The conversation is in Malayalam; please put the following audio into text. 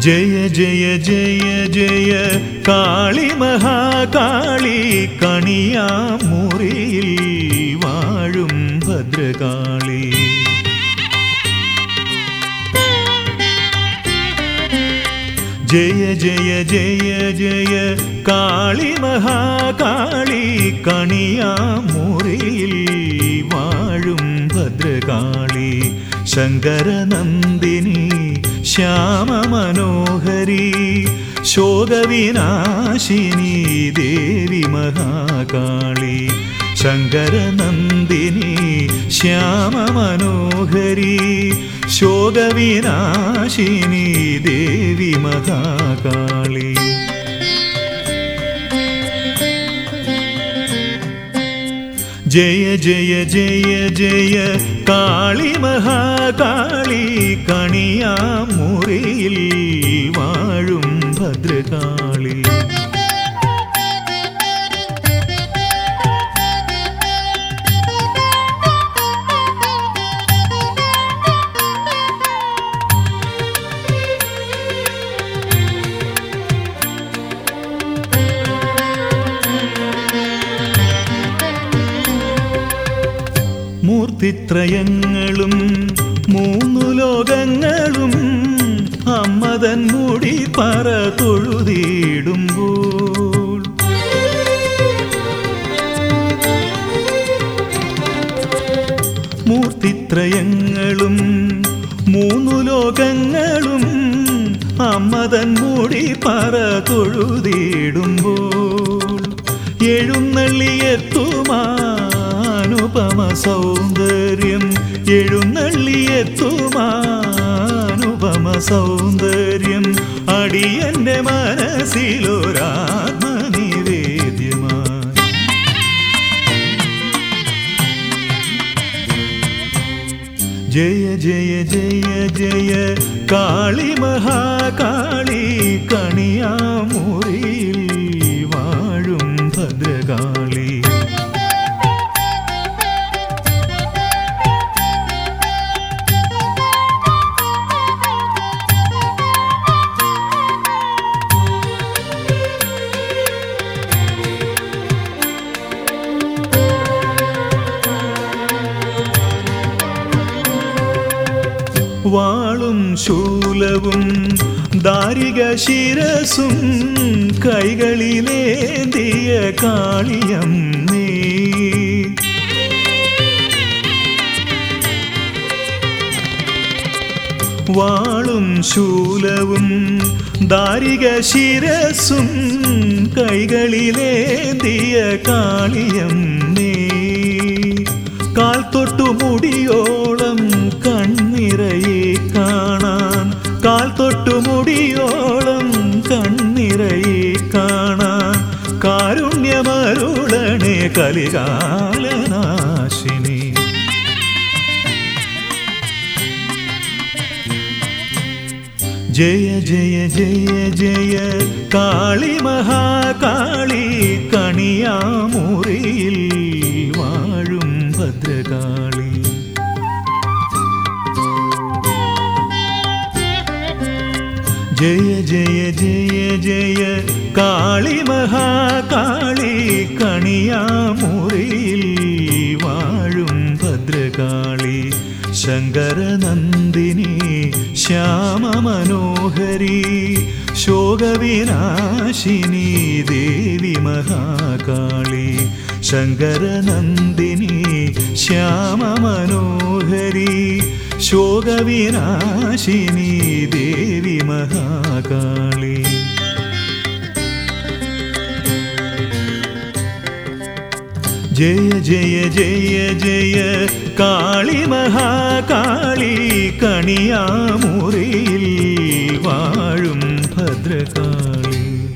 ജയ ജയ ജയ ജയ കാളി മഹാകാളി കണിയാമുറിയിൽ വാഴും ഭദ്രകാളി ജയ ജയ ജയ ജയ കാളി മഹാകാളി കണിയാമുറിയിൽ വാഴും ഭദ്രകാളി ശങ്കരനന്ദിനി ശ്യാമമനോഹരി ശോകവിനാശിനി ദേവി മഹാകാളി ശങ്കരനന്ദിനി ശ്യാമമനോഹരി ശോകവിനാശിനി ദേവി മഹാകാളി ജയ ജയ ജയ ജയ കാളി മഹാകാളി കണിയാമുറിയിൽ വാഴും ഭദ്രകാളി മൂർത്തിത്രയങ്ങളും മൂന്നു ലോകങ്ങളും അമ്മതൻ മുടി പറ തൊഴുതിടുമ്പോൾ മൂർത്തിത്രയങ്ങളും മൂന്നു ലോകങ്ങളും അമ്മതൻ മുടി പറ തൊഴുതിടുമ്പോൾ എഴുന്നള്ളിയെത്തുമാനുപമ സൗന്ദര്യം എഴുന്നള്ളിയെത്തുമാനുപമ സൗന്ദര്യം അടിയന്റെ മനസ്സിലൊരാത്മനിവേദ്യമായി ജയ ജയ ജയ ജയ കാളി മഹാകാളി കണിയാമുറിയിൽ വാഴും ഭദ്രകാളി വാളും ശൂലവും ദാരിക ശിരസും കൈകളിലേന്തിയ കാളിയം നീ വാളും ശൂലവും ദാരിക ശിരസും കൈകളിലേന്തിയ കാളിയം നീ കാൽ തൊട്ടു മുടിയോളം കണ്ണിറയെ കാണാൻ കാൽ തൊട്ടു മുടിയോളം കണ്ണിറയെ കാണാൻ കാരുണ്യമരുളണേ കലികാലനാശിനി ജയ ജയ ജയ ജയ കാളി മഹാകാളി കണിയാമുറിയിൽ വാഴും ഭദ്രകാളി ജയ ജയ ജയ ജയ കാളി മഹാകാളി കണിയാമുറിയിൽ വാഴും ഭദ്രകാളി ശങ്കരനന്ദിനി ശ്യാമമനോഹരി ശോകവിനാശിനി ദേവി മഹാകാളി ശങ്കരനന്ദിനി ശ്യാമമനോഹരി ശോകവിനാശിനി ദേവി മഹാകാളി ജയ ജയ ജയ ജയ കാളി മഹാകാളി കണിയാമുറിയിൽ വാഴും ഭദ്രകാളി